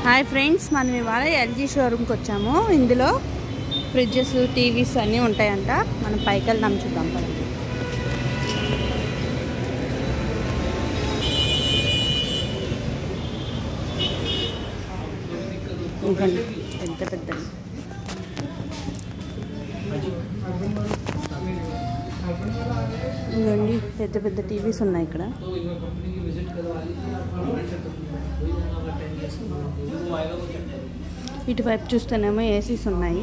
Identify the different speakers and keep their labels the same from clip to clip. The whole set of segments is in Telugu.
Speaker 1: హాయ్ ఫ్రెండ్స్ మనం ఇవాళ ఎల్జీ షోరూమ్కి వచ్చాము ఇందులో ఫ్రిడ్జెస్ టీవీస్ అన్నీ ఉంటాయంట మనం పైకి వెళ్దాం చూద్దాం పదండి ఇదిగోండి పెద్ద పెద్ద ఇదిగోండి పెద్ద పెద్ద టీవీస్ ఉన్నాయి ఇక్కడ
Speaker 2: तो एक बार कंपनी की विजिट करवा लीजिए वही होगा टेन ईयर्स वो आएगा वो चेक करेगा
Speaker 1: ఇటువైపు చూస్తేనేమో ఏసీస్ ఉన్నాయి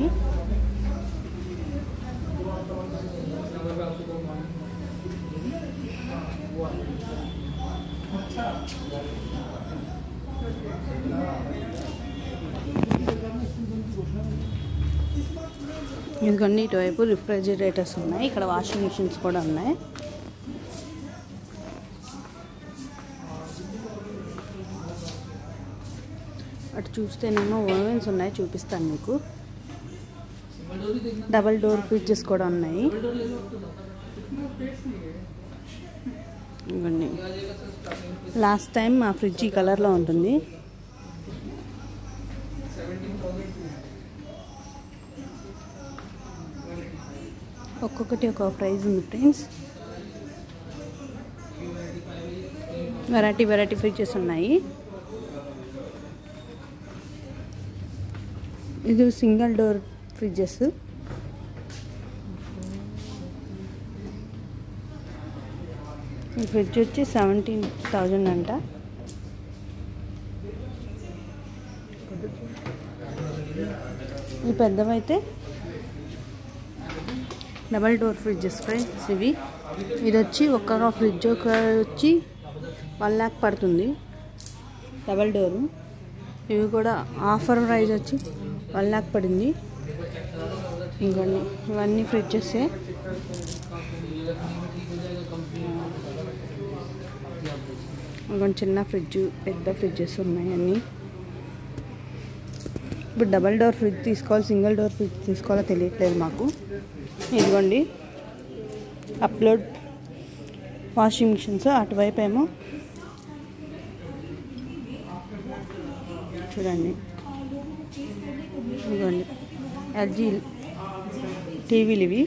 Speaker 2: नंबर पे आपको कॉल मारना वो
Speaker 1: ఇదిగోండి ఇటువైపు రిఫ్రిజిరేటర్స్ ఉన్నాయి ఇక్కడ వాషింగ్ మిషన్స్ కూడా ఉన్నాయి అటు చూస్తేనేమో ఓవెన్స్ ఉన్నాయి చూపిస్తాను మీకు
Speaker 2: सिंगल डोर ही देखना
Speaker 1: డబల్ డోర్ ఫ్రిడ్జెస్ కూడా ఉన్నాయి
Speaker 2: डबल डोर ले लो तो इतना पेट्स नहीं है
Speaker 1: ఇదిగోండి
Speaker 2: ये आ जाएगा सर स्टार्टिंग
Speaker 1: లాస్ట్ టైం మా ఫ్రిడ్జ్ ఈ కలర్లో ఉంటుంది
Speaker 2: सेवेंटीन थाउजेंड टू
Speaker 1: ఒక్కొక్కటి ఒక ప్రైజ్ ఉంది ఫ్రెండ్స్ వెరైటీ వెరైటీ ఫ్రిడ్జెస్ ఉన్నాయి ఇది సింగిల్ డోర్ ఫ్రిడ్జెస్ ఈ ఫ్రిడ్జ్ వచ్చి సెవెంటీన్ థౌజండ్ అంట ఈ పెద్దవైతే డబల్ డోర్ ఫ్రిడ్జెస్ ఫ్రెండ్స్ ఇవి ఇది వచ్చి ఒక్క ఫ్రిడ్జ్ ఒక వచ్చి వన్ ల్యాక్ పడుతుంది డబల్ డోరు ఇవి కూడా ఆఫర్ ప్రైస్ వచ్చి వన్ ల్యాక్ పడింది ఇంకొన్ని ఇవన్నీ ఫ్రిడ్జెసే ఇంకొంచెం చిన్న ఫ్రిడ్జ్ పెద్ద ఫ్రిడ్జెస్ ఉన్నాయి అన్నీ ఇప్పుడు డబల్ డోర్ ఫ్రిడ్జ్ తీసుకోవాలి సింగిల్ డోర్ ఫ్రిడ్జ్ తీసుకోవాలో తెలియట్లేదు మాకు ఇదిగోండి అప్లోడ్ వాషింగ్ మిషన్స్ అటువైపు ఏమో చూడండి ఇదిగోండి ఎల్జీ టీవీలు ఇవి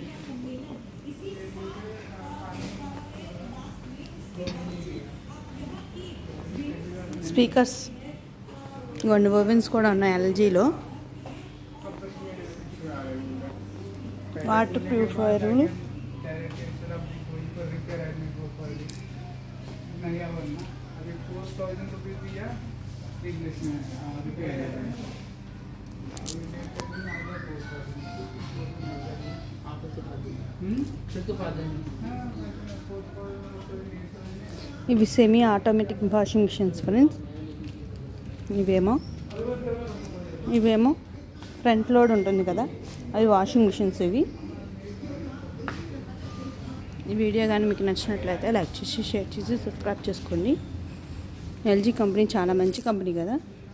Speaker 1: స్పీకర్స్ ఇదిగోండి ఓవెన్స్ కూడా ఉన్నాయి ఎల్జీలో వాటర్ ప్యూరిఫైయర్
Speaker 3: अभी फोर थाउजेंड रुपीज दिया इंग्लिश में रिपेयर
Speaker 2: आप तो फायदा फिर तो फायदा नहीं
Speaker 1: ఇవి semi automatic washing machines friends ఇవేమో ఇవేమో ఫ్రంట్ లోడ్ ఉంటుంది కదా అవి వాషింగ్ మిషన్స్ ఇవి ఈ వీడియో కానీ మీకు నచ్చినట్లయితే లైక్ చేసి షేర్ చేసి సబ్స్క్రైబ్ చేసుకోండి ఎల్జీ కంపెనీ చాలా మంచి కంపెనీ కదా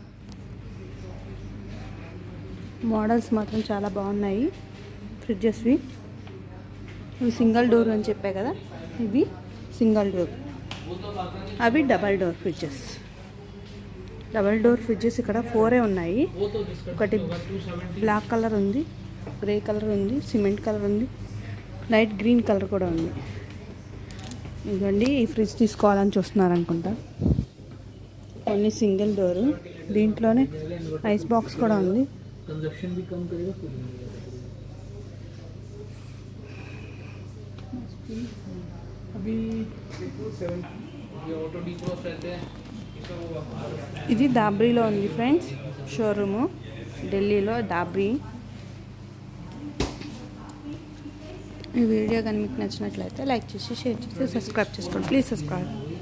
Speaker 1: మోడల్స్ మాత్రం చాలా బాగున్నాయి ఫ్రిడ్జెస్వి ఇవి సింగిల్ డోర్ అని చెప్పా కదా ఇవి సింగిల్ డోర్ అవి double door fridges double door fridges ఇక్కడ ఫోరే ఉన్నాయి
Speaker 2: वो तो जिसका
Speaker 1: ఒకటి
Speaker 2: टू सेवेंटी
Speaker 1: బ్లాక్ కలర్ ఉంది గ్రే కలర్ ఉంది సిమెంట్ కలర్ ఉంది లైట్ గ్రీన్ కలర్ కూడా ఉంది ఇదిగోండి ఈ ఫ్రిడ్జ్ తీసుకోవాలని చూస్తున్నారు అనుకుంటా ఓన్లీ సింగిల్ డోరు దీంట్లోనే ఐస్ బాక్స్ కూడా ఉంది
Speaker 2: कंजप्शन भी कम करेगा कूलिंग भी करेगा
Speaker 3: अभी सेवन
Speaker 2: ये ऑटो डिक्रॉस रहते हैं इसका वो बाहर
Speaker 1: ఇది దాబ్రీలో ఉంది ఫ్రెండ్స్ షోరూము ఢిల్లీలో దాబ్రీ ఈ వీడియో కానీ మీకు నచ్చినట్లయితే లైక్ చేసి షేర్ చేసి సబ్స్క్రైబ్ చేసుకోండి ప్లీజ్ సబ్స్క్రైబ్